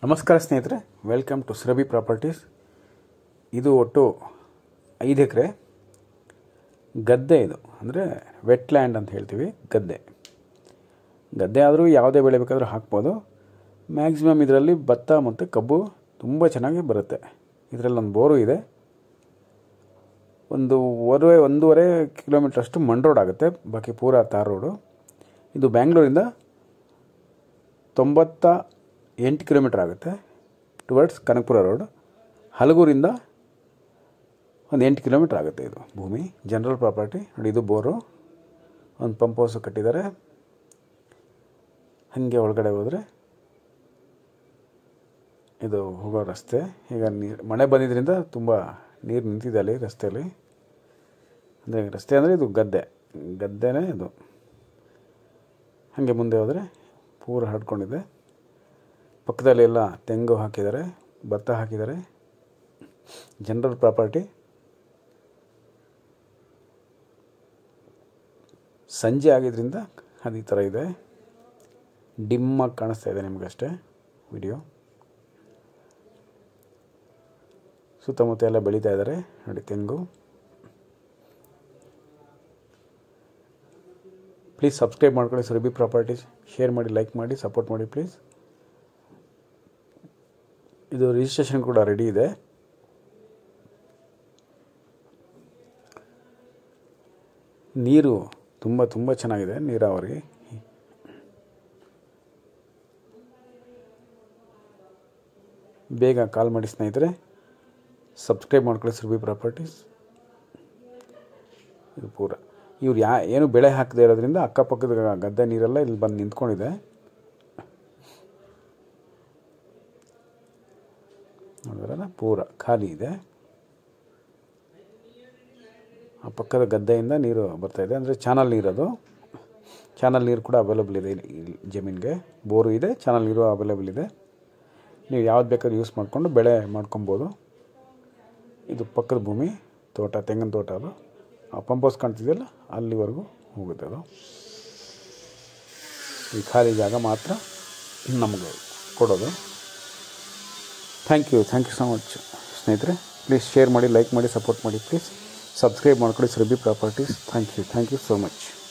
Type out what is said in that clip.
ನಮಸ್ಕಾರ ಸ್ನೇಹಿತರೆ welcome to Surabhi properties ಇದು ಒಟ್ಟು ಐದು ಎಕರೆ ಗದ್ದೆ ಇದು ಅಂದರೆ ವೆಟ್ ಲ್ಯಾಂಡ್ ಅಂತ ಹೇಳ್ತೀವಿ ಗದ್ದೆ ಗದ್ದೆ ಆದರೂ ಯಾವುದೇ ಬೆಳೆ ಬೇಕಾದರೂ ಹಾಕ್ಬೋದು ಮ್ಯಾಕ್ಸಿಮಮ್ ಇದರಲ್ಲಿ ಭತ್ತ ಮತ್ತು ಕಬ್ಬು ತುಂಬ ಚೆನ್ನಾಗಿ ಬರುತ್ತೆ ಇದರಲ್ಲಿ ಒಂದು ಬೋರು ಇದೆ ಒಂದು ಒಂದೂವರೆ ಒಂದೂವರೆ ಕಿಲೋಮೀಟ್ರ್ ಅಷ್ಟು ಮಣ್ ರೋಡ್ ಆಗುತ್ತೆ ಬಾಕಿ ಪೂರಾ ತಾರ್ ರೋಡು ಇದು ಬ್ಯಾಂಗ್ಳೂರಿಂದ ತೊಂಬತ್ತ ಎಂಟು ಕಿಲೋಮೀಟ್ರ್ ಆಗುತ್ತೆ ಟುವರ್ಡ್ಸ್ ಕನಕಪುರ ರೋಡ್ ಹಲಗೂರಿಂದ ಒಂದು ಎಂಟು ಕಿಲೋಮೀಟ್ರ್ ಆಗುತ್ತೆ ಇದು ಭೂಮಿ ಜನರಲ್ ಪ್ರಾಪರ್ಟಿ ನೋಡಿ ಇದು ಬೋರು ಒಂದು ಪಂಪ್ ಹೌಸು ಕಟ್ಟಿದ್ದಾರೆ ಹಾಗೆ ಒಳಗಡೆ ಹೋದರೆ ಇದು ಹೋಗೋ ರಸ್ತೆ ಈಗ ನೀರು ಮಳೆ ಬಂದಿದ್ದರಿಂದ ತುಂಬ ನೀರು ನಿಂತಿದೆ ಅಲ್ಲಿ ರಸ್ತೆಯಲ್ಲಿ ಅಂದರೆ ರಸ್ತೆ ಅಂದರೆ ಇದು ಗದ್ದೆ ಗದ್ದೆನೇ ಇದು ಹಾಗೆ ಮುಂದೆ ಹೋದರೆ ಪೂರ ಹರಡ್ಕೊಂಡಿದೆ ಪಕ್ಕದಲ್ಲಿ ಎಲ್ಲ ತೆಂಗು ಹಾಕಿದ್ದಾರೆ ಭತ್ತ ಹಾಕಿದ್ದಾರೆ ಜನರಲ್ ಪ್ರಾಪರ್ಟಿ ಸಂಜೆ ಆಗಿದ್ದರಿಂದ ಅದು ಈ ಥರ ಇದೆ ಡಿಮ್ಮಾಗಿ ಕಾಣಿಸ್ತಾ ಇದೆ ನಿಮಗಷ್ಟೇ ವಿಡಿಯೋ ಸುತ್ತಮುತ್ತ ಎಲ್ಲ ಬೆಳೀತಾ ಇದ್ದಾರೆ ನೋಡಿ ತೆಂಗು ಪ್ಲೀಸ್ ಸಬ್ಸ್ಕ್ರೈಬ್ ಮಾಡ್ಕೊಳ್ಳಿ ಸುರಭಿ ಪ್ರಾಪರ್ಟೀಸ್ ಶೇರ್ ಮಾಡಿ ಲೈಕ್ ಮಾಡಿ ಸಪೋರ್ಟ್ ಮಾಡಿ ಪ್ಲೀಸ್ ಇದು ರಿಜಿಸ್ಟ್ರೇಷನ್ ಕೂಡ ರೆಡಿ ಇದೆ ನೀರು ತುಂಬ ತುಂಬ ಚೆನ್ನಾಗಿದೆ ನೀರಾವರಿ ಬೇಗ ಕಾಲ್ ಮಾಡಿ ಸ್ನೇಹಿತರೆ ಸಬ್ಸ್ಕ್ರೈಬ್ ಮಾಡ್ಕೊಳ್ಳಿ ಸುರಭಿ ಪ್ರಾಪರ್ಟೀಸ್ ಇದು ಪೂರ ಇವ್ರು ಯಾ ಏನು ಬೆಳೆ ಹಾಕದೇ ಇರೋದ್ರಿಂದ ಅಕ್ಕಪಕ್ಕದ ಗದ್ದೆ ನೀರೆಲ್ಲ ಇಲ್ಲಿ ಬಂದು ನಿಂತ್ಕೊಂಡಿದೆ ನೋಡಿದ್ರಲ್ಲ ಪೂರ ಖಾಲಿ ಇದೆ ಆ ಪಕ್ಕದ ಗದ್ದೆಯಿಂದ ನೀರು ಬರ್ತಾಯಿದೆ ಅಂದರೆ ಚಾನಲ್ ನೀರದು ಚಾನಲ್ ನೀರು ಕೂಡ ಅವೈಲಬಲ್ ಇದೆ ಇಲ್ಲಿ ಇಲ್ಲಿ ಜಮೀನಿಗೆ ಬೋರು ಇದೆ ಚಾನಲ್ ನೀರು ಅವೈಲಬಲ್ ಇದೆ ನೀವು ಯಾವ್ದು ಬೇಕಾದ್ರೂ ಯೂಸ್ ಮಾಡಿಕೊಂಡು ಬೆಳೆ ಮಾಡ್ಕೊಬೋದು ಇದು ಪಕ್ಕದ ಭೂಮಿ ತೋಟ ತೆಂಗಿನ ತೋಟ ಅದು ಆ ಪಂಪ್ ಹೌಸ್ ಕಾಣ್ತಿದೆಯಲ್ಲ ಅಲ್ಲಿವರೆಗೂ ಹೋಗುತ್ತೆ ಅದು ಈ ಖಾಲಿ ಜಾಗ ಮಾತ್ರ ನಮಗೆ ಕೊಡೋದು thank you thank you so much ಸ್ನೇಹಿತರೆ ಪ್ಲೀಸ್ ಶೇರ್ ಮಾಡಿ ಲೈಕ್ ಮಾಡಿ ಸಪೋರ್ಟ್ ಮಾಡಿ ಪ್ಲೀಸ್ ಸಬ್ಸ್ಕ್ರೈಬ್ ಮಾಡ್ಕೊಳ್ಳಿ Surabhi properties thank you thank you so much